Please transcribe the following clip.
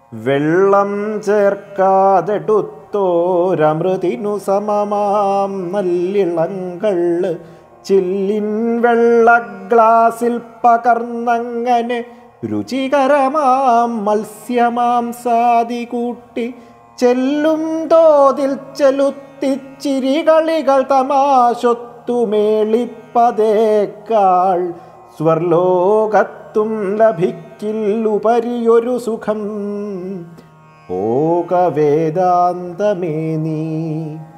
വെള്ളം ചേർക്കാതെടുത്തോരമൃതിനു സമമാം നല്ലിളങ്കള്ള് ചില്ലിൻ വെള്ള ഗ്ലാസിൽ പകർന്നങ്ങനെ രുചികരമാം മത്സ്യമാംസാദി കൂട്ടി ചെല്ലും തോതിൽ ചെലുത്തിച്ചിരികളികൾ തമാശൊത്തുമേളിപ്പതേക്കാൾ സ്വർലോകത്തും ലഭിക്കില്ലുപരിയൊരു സുഖം പോക വേദാന്തമേ നീ